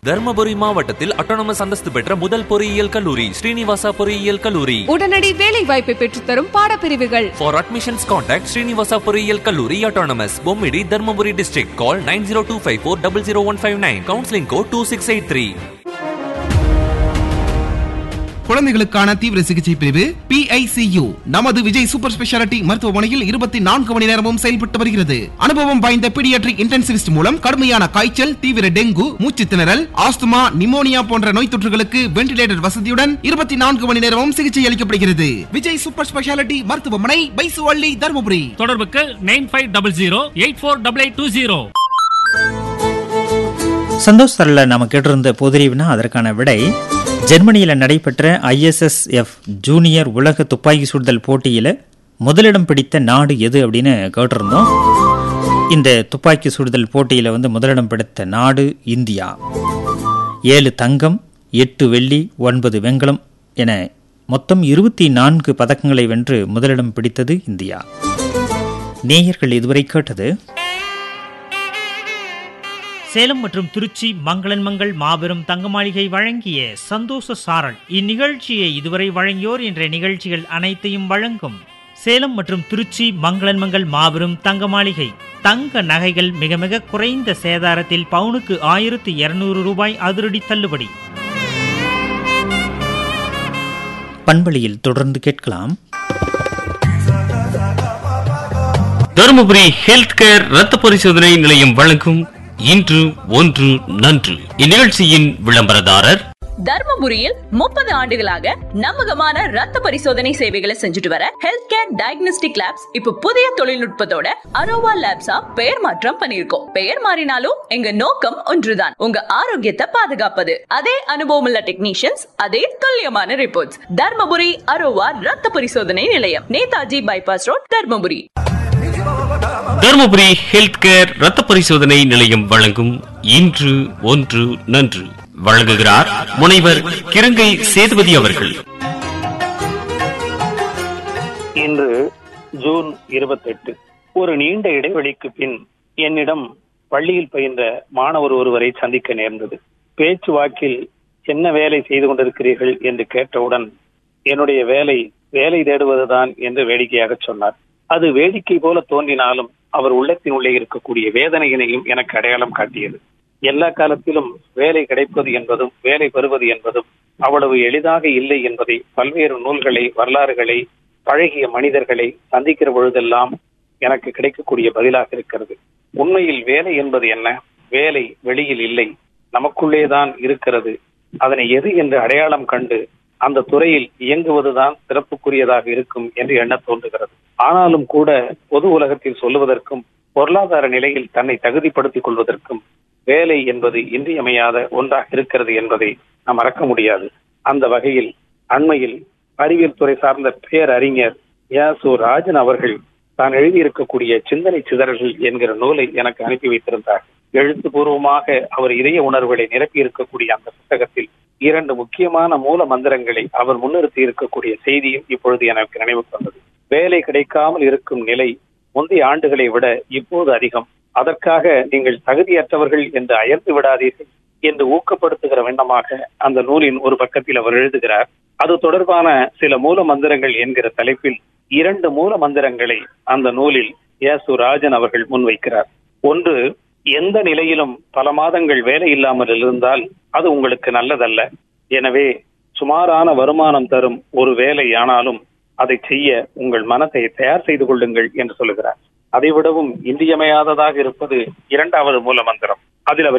தர்மபுரி மாவட்டத்தில் அட்டானமஸ் அந்தஸ்து பெற்ற முதல் பொறியியல் கல்லூரி ஸ்ரீனிவாசா பொறியியல் கல்லூரி உடனடி வேலை வாய்ப்பை பெற்றுத்தரும் பாடப்பிரிவுகள் ஃபார் அட்மிஷன்ஸ் கான்டாக்ட் ஸ்ரீனிவாசா பொறியியல் கல்லூரி autonomous Bommidi Dharmapuri district call nine zero two five four double zero one five nine counselling code two six eight three குழந்தைகளுக்கான தீவிர சிகிச்சை பிரிவு PICU நமது விஜய் சூப்பர் ஸ்பெஷாலிட்டி மருத்துவமனையில் இருபத்தி நான்கு மணி நேரமும் செயல்பட்டு வருகிறது அனுபவம் வாய்ந்த பீடியாட்ரிக் இன்டென்சிவிஸ்ட் மூலம் கடுமையான காய்ச்சல் தீவிர டெங்கு மூச்சு திணறல் ஆஸ்துமா நிமோனியா போன்ற நோய் தொற்றுகளுக்கு வென்டிலேட்டர் வசதியுடன் இருபத்தி நான்கு மணி நேரமும் சிகிச்சை அளிக்கப்படுகிறது விஜய் சூப்பர் ஸ்பெஷாலிட்டி மருத்துவமனை பைசுவள்ளி தருமபுரி தொடர்புக்கு nine five double zero eight four double eight two zero Santhosh தரல நம்ம கேட்டிருந்த பொதுறிவுனா அதற்கான விடை ஜெர்மனியில் நடைபெற்ற ஐஎஸ்எஸ்எஃப் ஜூனியர் உலக துப்பாக்கி சுடுதல் போட்டியில் முதலிடம் பிடித்த நாடு எது அப்படின்னு கேட்டிருந்தோம் இந்த துப்பாக்கி சுடுதல் போட்டியில் வந்து முதலிடம் பிடித்த நாடு இந்தியா ஏழு தங்கம் எட்டு வெள்ளி ஒன்பது வெண்கலம் என மொத்தம் இருபத்தி நான்கு பதக்கங்களை வென்று முதலிடம் பிடித்தது இந்தியா நேயர்கள் இதுவரை கேட்டது சேலம் மற்றும் திருச்சி மங்களன் மங்கள் மாபெரும் தங்க மாளிகை வழங்கிய சந்தோஷ சாரல் இந்நிகழ்ச்சியை இதுவரை வழங்கியோர் என்ற நிகழ்ச்சிகள் அனைத்தையும் வழங்கும் சேலம் மற்றும் திருச்சி மங்களன் மங்கள் மாபெரும் தங்க மாளிகை தங்க நகைகள் மிக மிக குறைந்த சேதாரத்தில் பவுனுக்கு ஆயிரத்து இருநூறு ரூபாய் அதிரடி தள்ளுபடி பண்பலியில் தொடர்ந்து கேட்கலாம் தருமபுரி ஹெல்த் கேர் ரத்த பரிசோதனை நிலையம் வழங்கும் இன்று ஒன்று நன்று இந்நிகழ்ச்சியின் விளம்பரதாரர் தர்மபுரியில் முப்பது ஆண்டுகளாக நம்பகமான ரத்த பரிசோதனை சேவைகளை செஞ்சுட்டு வர ஹெல்த் கேர் டயக்னோஸ்டிக் லேப்ஸ் இப்ப புதிய தொழில்நுட்பத்தோட அரோவா லேப்ஸா பெயர் மாற்றம் பண்ணிருக்கோம் பெயர் மாறினாலும் எங்க நோக்கம் ஒன்றுதான் உங்க ஆரோக்கியத்தை பாதுகாப்பது அதே அனுபவம் உள்ள டெக்னீஷியன்ஸ் அதே துல்லியமான ரிப்போர்ட்ஸ் தர்மபுரி அரோவா ரத்த பரிசோதனை நிலையம் Netaji bypass road Dharmapuri Dharmapuri health care ரத்த பரிசோதனை நிலையம் வழங்கும் இன்று ஒன்று நன்று வழங்குகிறார் முனைவர் கிருங்கை சேதுபதி அவர்கள் இன்று ஜூன் இருபத்தெட்டு ஒரு நீண்ட இடைவெளிக்கு பின் என்னிடம் பள்ளியில் பயின்ற மாணவர் ஒருவரை சந்திக்க நேர்ந்தது பேச்சு வாக்கில் என்ன வேலை செய்து கொண்டிருக்கிறீர்கள் என்று கேட்டவுடன் என்னுடைய வேலை வேலை தேடுவதுதான் என்று வேடிக்கையாக சொன்னார் அது வேடிக்கை போல தோன்றினாலும் அவர் உள்ளத்தின் உள்ளே இருக்கக்கூடிய வேதனையினையும் எனக்கு அடையாளம் காட்டியது எல்லா காலத்திலும் வேலை கிடைப்பது என்பதும் வேலை பெறுவது என்பதும் அவ்வளவு எளிதாக இல்லை என்பதை பல்வேறு நூல்களை வரலாறுகளை பழகிய மனிதர்களை சந்திக்கிற பொழுதெல்லாம் எனக்கு கிடைக்கக்கூடிய பதிலாக இருக்கிறது உண்மையில் வேலை என்பது என்ன வேலை வெளியில் இல்லை நமக்குள்ளேதான் இருக்கிறது அதனை எது என்று அடையாளம் கண்டு அந்த துறையில் இயங்குவதுதான் சிறப்புக்குரியதாக இருக்கும் என்று எண்ண தோன்றுகிறது ஆனாலும் கூட பொது உலகத்தில் சொல்லுவதற்கும் பொருளாதார நிலையில் தன்னை தகுதிப்படுத்திக் கொள்வதற்கும் வேலை என்பது இன்றியமையாத ஒன்றாக இருக்கிறது என்பதை நாம் மறக்க முடியாது அந்த வகையில் அண்மையில் அறிவியல் துறை சார்ந்த பேரறிஞர் யாசு ராஜன் அவர்கள் தான் எழுதியிருக்கக்கூடிய சிந்தனை சிதறல்கள் என்கிற நூலை எனக்கு அனுப்பி வைத்திருந்தார் எழுத்துப்பூர்வமாக அவர் இதய உணர்வுகளை நிரப்பி இருக்கக்கூடிய அந்த புத்தகத்தில் இரண்டு முக்கியமான மூல மந்திரங்களை அவர் முன்னிறுத்தி இருக்கக்கூடிய செய்தியும் இப்பொழுது எனக்கு நினைவுக்கு வந்தது வேலை கிடைக்காமல் இருக்கும் நிலை முந்தைய ஆண்டுகளை விட இப்போது அதிகம் அதற்காக நீங்கள் தகுதியற்றவர்கள் என்று அயர்ந்து விடாதீர்கள் என்று ஊக்கப்படுத்துகிற வண்ணமாக அந்த நூலின் ஒரு பக்கத்தில் அவர் எழுதுகிறார் அது தொடர்பான சில மூல மந்திரங்கள் என்கிற தலைப்பில் இரண்டு மூல மந்திரங்களை அந்த நூலில் ஏசு ராஜன் அவர்கள் முன்வைக்கிறார் ஒன்று எந்த நிலையிலும் பல மாதங்கள் வேலை இல்லாமல் இருந்தால் அது உங்களுக்கு நல்லதல்ல எனவே சுமாரான வருமானம் தரும் ஒரு வேலை ஆனாலும் அதை செய்ய உங்கள் மனத்தை தயார் செய்து கொள்ளுங்கள் என்று சொல்லுகிறார் அதைவிடவும் இன்றியமையாததாக இருப்பது இரண்டாவது மூல மந்திரம் அதில் அவர்